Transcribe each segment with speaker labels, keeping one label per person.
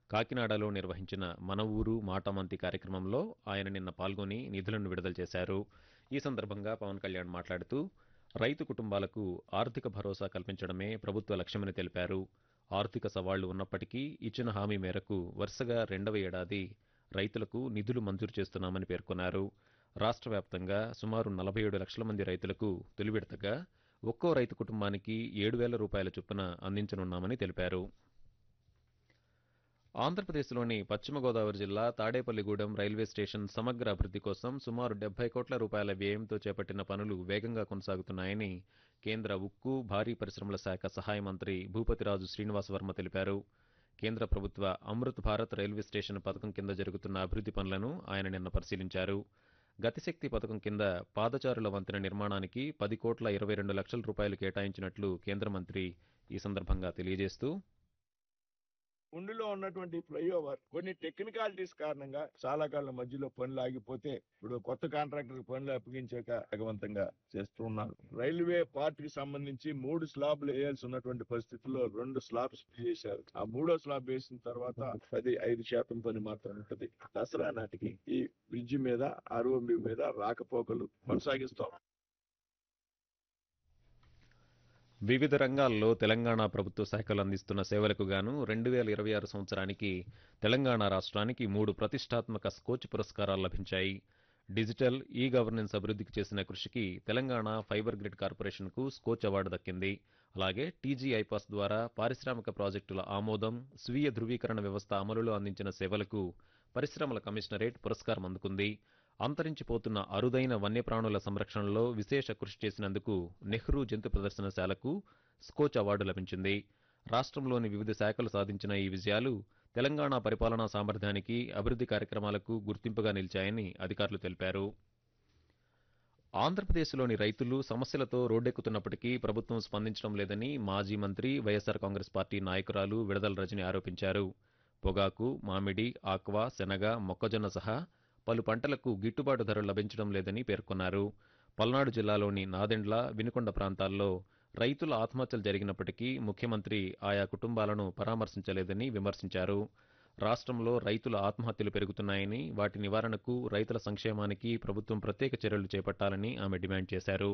Speaker 1: కాకినాడలో నిర్వహించిన మన ఊరు మాటమంతి కార్యక్రమంలో ఆయన నిన్న పాల్గొని నిధులను విడుదల చేశారు ఈ సందర్భంగా పవన్ కళ్యాణ్ మాట్లాడుతూ రైతు కుటుంబాలకు ఆర్థిక భరోసా కల్పించడమే ప్రభుత్వ లక్ష్యమని తెలిపారు ఆర్థిక సవాళ్లు ఉన్నప్పటికీ ఇచ్చిన హామీ మేరకు వరుసగా రెండవ ఏడాది రైతులకు నిధులు మంజూరు చేస్తున్నామని పేర్కొన్నారు రాష్ట్ర వ్యాప్తంగా సుమారు నలభై ఏడు లక్షల మంది రైతులకు తొలి విడతగా ఒక్కో రైతు కుటుంబానికి ఏడు వేల రూపాయల చొప్పున అందించనున్నామని తెలిపారు ఆంధ్రప్రదేశ్లోని పశ్చిమ గోదావరి జిల్లా తాడేపల్లిగూడెం రైల్వే స్టేషన్ సమగ్ర అభివృద్ధి కోసం సుమారు డెబ్బై కోట్ల రూపాయల వ్యయంతో చేపట్టిన పనులు వేగంగా కొనసాగుతున్నాయని కేంద్ర ఉక్కు భారీ పరిశ్రమల శాఖ సహాయ మంత్రి భూపతిరాజు శ్రీనివాస్ వర్మ తెలిపారు కేంద్ర ప్రభుత్వ అమృత్ భారత్ రైల్వే స్టేషన్ పథకం కింద జరుగుతున్న అభివృద్ధి పనులను ఆయన నిన్న పరిశీలించారు గతిశక్తి పథకం కింద పాదచారుల వంతెన నిర్మాణానికి పది కోట్ల ఇరవై రెండు లక్షల రూపాయలు కేటాయించినట్లు కేంద్ర మంత్రి ఈ సందర్భంగా తెలియజేస్తూ
Speaker 2: ఉండిలో ఉన్నటువంటి ఫ్లైఓవర్ కొన్ని టెక్నికాలిటీస్ కారణంగా చాలా కాలం మధ్యలో పనులు ఆగిపోతే ఇప్పుడు కొత్త కాంట్రాక్టర్ పనులు అప్పగించాక వేగవంతంగా చేస్తూ ఉన్నారు రైల్వే పార్ట్ కి సంబంధించి మూడు స్లాబ్లు వేయాల్సి ఉన్నటువంటి పరిస్థితుల్లో రెండు స్లాబ్స్ చేశారు ఆ మూడో స్లాబ్ వేసిన తర్వాత పది ఐదు శాతం పని మాత్రం ఉంటది దసరా నాటికి ఈ బ్రిడ్జి మీద ఆర్ఓబి మీద రాకపోకలు కొనసాగిస్తాం
Speaker 1: వివిధ రంగాల్లో తెలంగాణ ప్రభుత్వ శాఖలు అందిస్తున్న సేవలకు గాను రెండు వేల ఇరవై ఆరు సంవత్సరానికి తెలంగాణ రాష్ట్రానికి మూడు ప్రతిష్టాత్మక స్కోచ్ పురస్కారాలు లభించాయి డిజిటల్ ఈ గవర్నెన్స్ అభివృద్ధికి చేసిన కృషికి తెలంగాణ ఫైబర్ గ్రిడ్ కార్పొరేషన్కు స్కోచ్ అవార్డు దక్కింది అలాగే టీజీ ఐపాస్ ద్వారా పారిశ్రామిక ప్రాజెక్టుల ఆమోదం స్వీయ ధృవీకరణ వ్యవస్థ అమలులో అందించిన సేవలకు పరిశ్రమల కమిషనరేట్ పురస్కారం అందుకుంది అంతరించిపోతున్న అరుదైన వన్యప్రాణుల సంరక్షణలో విశేష కృషి చేసినందుకు నెహ్రూ జంతు ప్రదర్శనశాలకు స్కోచ్ అవార్డు లభించింది రాష్ట్రంలోని వివిధ శాఖలు సాధించిన ఈ విజయాలు తెలంగాణ పరిపాలనా సామర్థ్యానికి అభివృద్ధి కార్యక్రమాలకు గుర్తింపుగా నిలిచాయని అధికారులు తెలిపారు ఆంధ్రప్రదేశ్లోని రైతులు సమస్యలతో రోడ్డెక్కుతున్నప్పటికీ ప్రభుత్వం స్పందించడం లేదని మాజీ మంత్రి వైఎస్సార్ కాంగ్రెస్ పార్టీ నాయకురాలు విడదల రజని ఆరోపించారు పొగాకు మామిడి ఆక్వా శనగ మొక్కజొన్న సహా పలు పంటలకు గిట్టుబాటు ధరలు లభించడం లేదని పేర్కొన్నారు పల్నాడు జిల్లాలోని నాదెండ్ల వినుకొండ ప్రాంతాల్లో రైతుల ఆత్మహత్యలు జరిగినప్పటికీ ముఖ్యమంత్రి ఆయా కుటుంబాలను పరామర్శించలేదని విమర్శించారు రాష్ట్రంలో రైతుల ఆత్మహత్యలు పెరుగుతున్నాయని వాటి నివారణకు రైతుల సంక్షేమానికి ప్రభుత్వం ప్రత్యేక చర్యలు చేపట్టాలని ఆమె డిమాండ్ చేశారు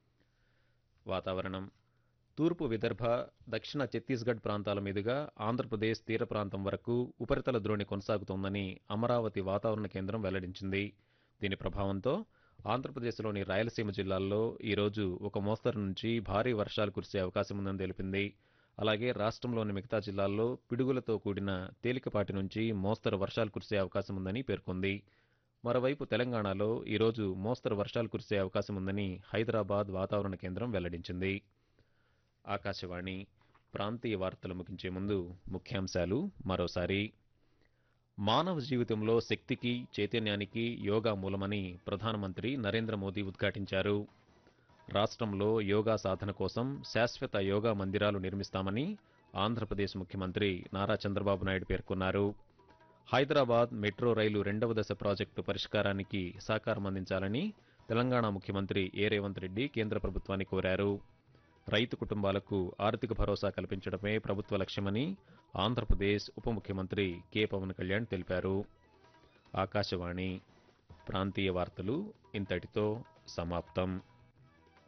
Speaker 1: వాతావరణం తూర్పు విదర్భ దక్షిణ ఛత్తీస్గఢ్ ప్రాంతాల మీదుగా ఆంధ్రప్రదేశ్ తీర ప్రాంతం వరకు ఉపరితల ద్రోణి కొనసాగుతోందని అమరావతి వాతావరణ కేంద్రం వెల్లడించింది దీని ప్రభావంతో ఆంధ్రప్రదేశ్లోని రాయలసీమ జిల్లాల్లో ఈరోజు ఒక మోస్తరు నుంచి భారీ వర్షాలు కురిసే అవకాశం ఉందని తెలిపింది అలాగే రాష్ట్రంలోని మిగతా జిల్లాల్లో పిడుగులతో కూడిన తేలికపాటి నుంచి మోస్తరు వర్షాలు కురిసే అవకాశం ఉందని పేర్కొంది మరోవైపు తెలంగాణలో ఈరోజు మోస్తరు వర్షాలు కురిసే అవకాశం ఉందని హైదరాబాద్ వాతావరణ కేంద్రం వెల్లడించింది ఆకాశవాణి ప్రాంతీయ వార్తలు ముగించే ముందు ముఖ్యాంశాలు మరోసారి మానవ జీవితంలో శక్తికి చైతన్యానికి యోగా మూలమని ప్రధానమంత్రి నరేంద్ర మోదీ ఉద్ఘాటించారు రాష్ట్రంలో యోగా సాధన కోసం శాశ్వత యోగా మందిరాలు నిర్మిస్తామని ఆంధ్రప్రదేశ్ ముఖ్యమంత్రి నారా చంద్రబాబు నాయుడు పేర్కొన్నారు హైదరాబాద్ మెట్రో రైలు రెండవ దశ ప్రాజెక్టు పరిష్కారానికి సహకారం అందించాలని తెలంగాణ ముఖ్యమంత్రి ఏ రేవంత్ రెడ్డి కేంద్ర ప్రభుత్వాన్ని కోరారు రైతు కుటుంబాలకు ఆర్థిక భరోసా కల్పించడమే ప్రభుత్వ లక్ష్యమని ఆంధ్రప్రదేశ్ ఉప ముఖ్యమంత్రి కె పవన్ కళ్యాణ్ తెలిపారు ఆకాశవాణి ప్రాంతీయ వార్తలు ఇంతటితో సమాప్తం